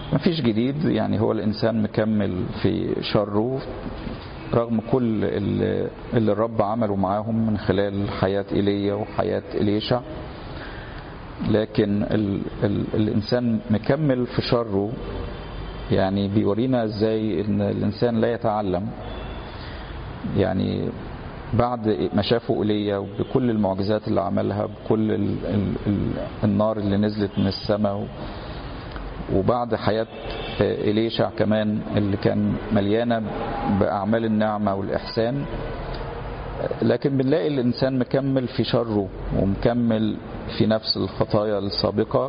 مفيش جديد يعني هو الإنسان مكمل في شره رغم كل اللي, اللي الرب عمله معاهم من خلال حياة إيليا وحياة إليشع لكن ال ال الإنسان مكمل في شره يعني بيورينا ازاي ان الانسان لا يتعلم يعني بعد ما شافوا ايليا وبكل المعجزات اللي عملها بكل ال ال ال النار اللي نزلت من السماء وبعد حياة إليشع كمان اللي كان مليانة بأعمال النعمة والإحسان لكن بنلاقي الإنسان مكمل في شره ومكمل في نفس الخطايا السابقة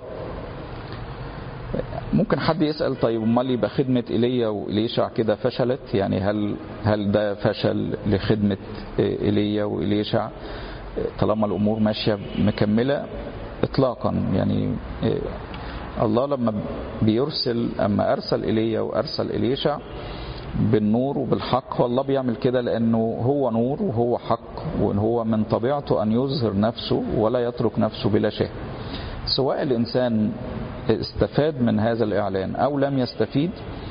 ممكن حد يسأل طيب امال يبقى خدمة ايليا وإليشع كده فشلت يعني هل هل ده فشل لخدمة ايليا وإليشع طالما الأمور ماشية مكملة إطلاقا يعني الله لما بيرسل أما أرسل إيليا وأرسل إليشع بالنور وبالحق والله بيعمل كده لأنه هو نور وهو حق وإن هو من طبيعته أن يظهر نفسه ولا يترك نفسه بلا شيء سواء الإنسان استفاد من هذا الإعلان أو لم يستفيد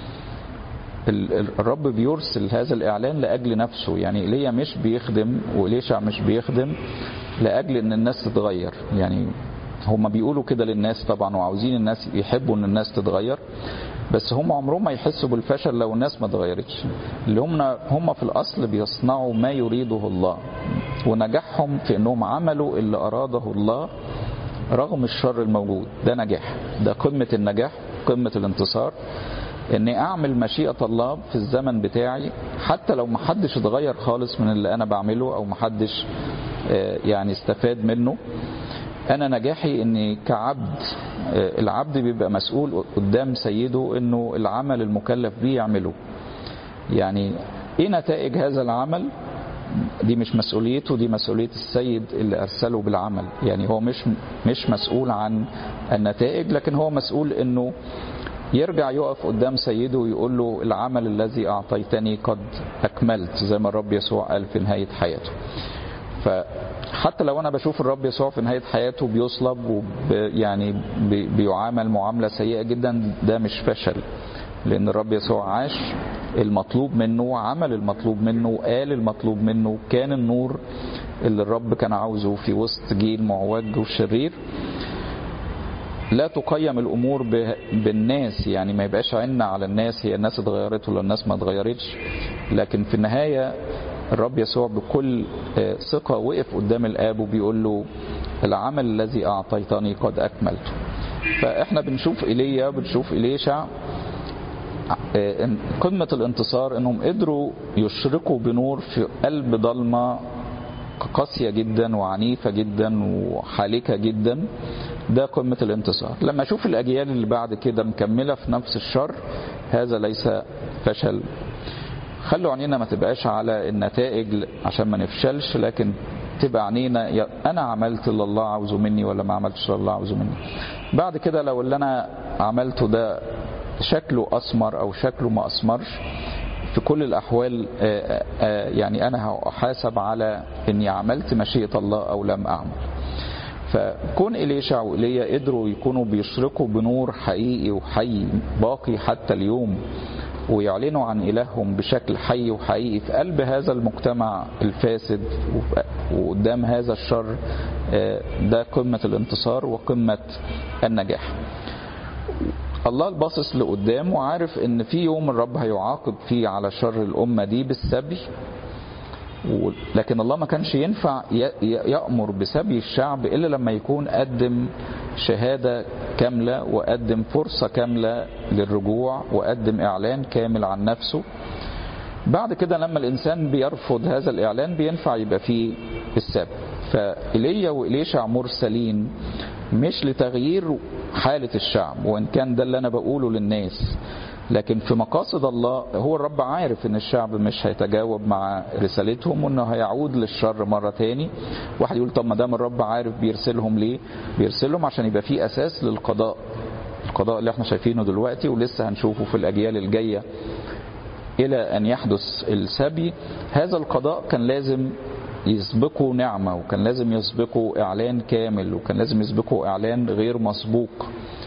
الرب بيرسل هذا الإعلان لأجل نفسه يعني إيليا مش بيخدم وإليشع مش بيخدم لأجل أن الناس تتغير يعني هما بيقولوا كده للناس طبعا وعاوزين الناس يحبوا أن الناس تتغير بس هم عمرهم ما يحسوا بالفشل لو الناس ما اتغيرتش اللي هم هم في الأصل بيصنعوا ما يريده الله ونجاحهم في أنهم عملوا اللي أراده الله رغم الشر الموجود ده نجاح ده قمة النجاح قمة الانتصار اني اعمل مشيئة الله في الزمن بتاعي حتى لو محدش اتغير خالص من اللي انا بعمله او محدش يعني استفاد منه انا نجاحي اني كعبد العبد بيبقى مسؤول قدام سيده انه العمل المكلف بيه يعمله يعني ايه نتائج هذا العمل دي مش مسؤوليته دي مسؤولية السيد اللي أرسله بالعمل يعني هو مش مش مسؤول عن النتائج لكن هو مسؤول إنه يرجع يقف قدام سيده ويقول له العمل الذي أعطيتني قد أكملت زي ما الرب يسوع قال في نهاية حياته فحتى لو أنا بشوف الرب يسوع في نهاية حياته بيصلب ويعني بيعامل معاملة سيئة جدا ده مش فشل لأن الرب يسوع عاش المطلوب منه عمل المطلوب منه قال المطلوب منه كان النور اللي الرب كان عاوزه في وسط جيل معوج وشرير لا تقيم الامور بالناس يعني ما يبقاش عنا على الناس هي الناس اتغيرت ولا الناس ما اتغيرتش لكن في النهايه الرب يسوع بكل ثقه وقف قدام الاب وبيقول له العمل الذي اعطيتني قد اكملته فاحنا بنشوف ايليا بنشوف اليشع قمة الانتصار انهم قدروا يشرقوا بنور في قلب ضلمة قاسية جدا وعنيفة جدا وحالكة جدا ده قمة الانتصار لما اشوف الاجيال اللي بعد كده مكملة في نفس الشر هذا ليس فشل خلوا عينينا ما تبقاش على النتائج عشان ما نفشلش لكن تبقى عينينا انا عملت اللي الله عاوزه مني ولا ما عملتش اللي الله عاوزه مني بعد كده لو اللي انا عملته ده شكله أسمر أو شكله ما أسمرش في كل الأحوال يعني أنا هحاسب على إني عملت مشيئة الله أو لم أعمل فكون إليشع وإيليا قدروا يكونوا بيشرقوا بنور حقيقي وحي باقي حتى اليوم ويعلنوا عن إلههم بشكل حي وحقيقي في قلب هذا المجتمع الفاسد وقدام هذا الشر ده قمة الانتصار وقمة النجاح الله باصص لقدام وعارف ان في يوم الرب هيعاقب فيه على شر الامه دي بالسبي لكن الله ما كانش ينفع يأمر بسبي الشعب إلا لما يكون قدم شهادة كاملة وقدم فرصة كاملة للرجوع وقدم إعلان كامل عن نفسه بعد كده لما الإنسان بيرفض هذا الإعلان بينفع يبقى فيه السبي فإيليا وإليشع مرسلين مش لتغيير حالة الشعب وإن كان ده اللي أنا بقوله للناس لكن في مقاصد الله هو الرب عارف ان الشعب مش هيتجاوب مع رسالتهم وانه هيعود للشر مره تاني واحد يقول طب ما دام الرب عارف بيرسلهم ليه بيرسلهم عشان يبقى في اساس للقضاء القضاء اللي احنا شايفينه دلوقتي ولسه هنشوفه في الاجيال الجايه الى ان يحدث السبي هذا القضاء كان لازم يسبقوا نعمه وكان لازم يسبقوا اعلان كامل وكان لازم يسبقوا اعلان غير مسبوق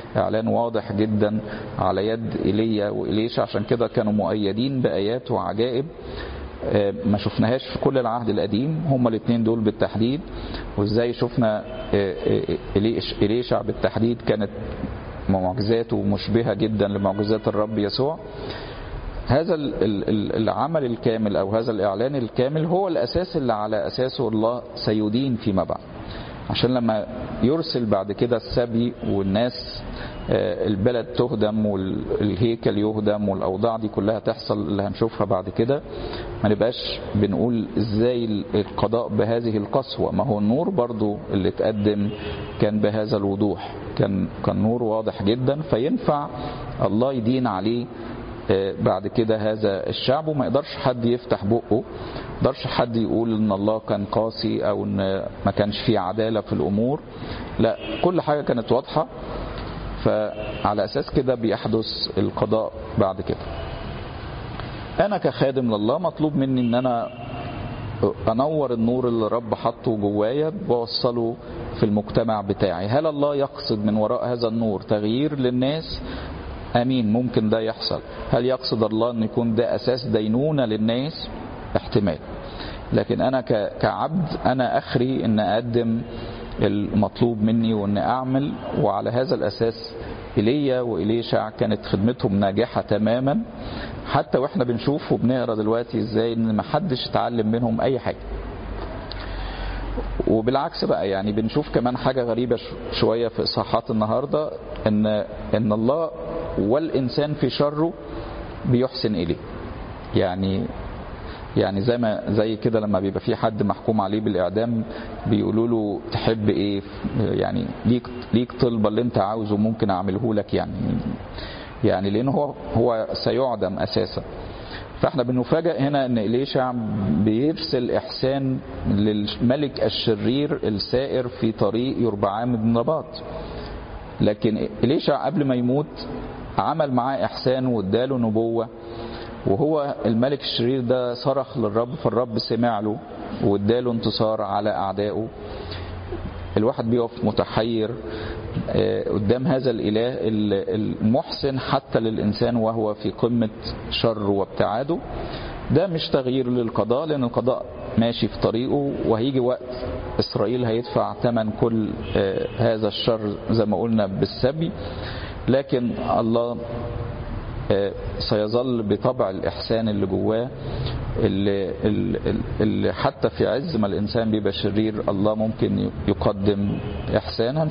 اعلان واضح جدا على يد ايليا واليشا عشان كده كانوا مؤيدين بايات وعجائب ما شفناهاش في كل العهد القديم هما الاثنين دول بالتحديد وازاي شفنا إليشع بالتحديد كانت معجزاته مشبهة جدا لمعجزات الرب يسوع هذا العمل الكامل او هذا الاعلان الكامل هو الاساس اللي على اساسه الله سيدين فيما بعد عشان لما يرسل بعد كده السبي والناس البلد تهدم والهيكل يهدم والاوضاع دي كلها تحصل اللي هنشوفها بعد كده ما نبقاش بنقول ازاي القضاء بهذه القسوه ما هو النور برضو اللي اتقدم كان بهذا الوضوح كان كان نور واضح جدا فينفع الله يدين عليه بعد كده هذا الشعب وما يقدرش حد يفتح بقه ما يقدرش حد يقول ان الله كان قاسي او ان ما كانش فيه عداله في الامور لا كل حاجه كانت واضحه فعلى اساس كده بيحدث القضاء بعد كده انا كخادم لله مطلوب مني ان انا انور النور اللي رب حطه جوايا بوصله في المجتمع بتاعي هل الله يقصد من وراء هذا النور تغيير للناس امين ممكن ده يحصل هل يقصد الله ان يكون ده اساس دينونه للناس احتمال لكن انا كعبد انا اخري ان اقدم المطلوب مني وان اعمل وعلى هذا الاساس ايليا واليشع كانت خدمتهم ناجحه تماما حتى واحنا بنشوف وبنقرا دلوقتي ازاي ان ما حدش اتعلم منهم اي حاجه وبالعكس بقى يعني بنشوف كمان حاجه غريبه شويه في اصحاحات النهارده ان ان الله والانسان في شره بيحسن اليه يعني يعني زي ما زي كده لما بيبقى في حد محكوم عليه بالاعدام بيقولوا له تحب ايه يعني ليك ليك طلبه اللي انت عاوزه ممكن اعمله لك يعني يعني لان هو هو سيعدم اساسا فاحنا بنفاجئ هنا ان اليشع بيرسل احسان للملك الشرير السائر في طريق يربعام بن نباط لكن اليشع قبل ما يموت عمل معاه احسان واداله نبوه وهو الملك الشرير ده صرخ للرب فالرب سمع له واداله انتصار على اعدائه الواحد بيقف متحير قدام هذا الاله المحسن حتى للانسان وهو في قمه شر وابتعاده ده مش تغيير للقضاء لان القضاء ماشي في طريقه وهيجي وقت اسرائيل هيدفع ثمن كل هذا الشر زي ما قلنا بالسبي لكن الله سيظل بطبع الإحسان اللي جواه اللي, اللي حتى في عز ما الإنسان بيبقى شرير الله ممكن يقدم إحسانا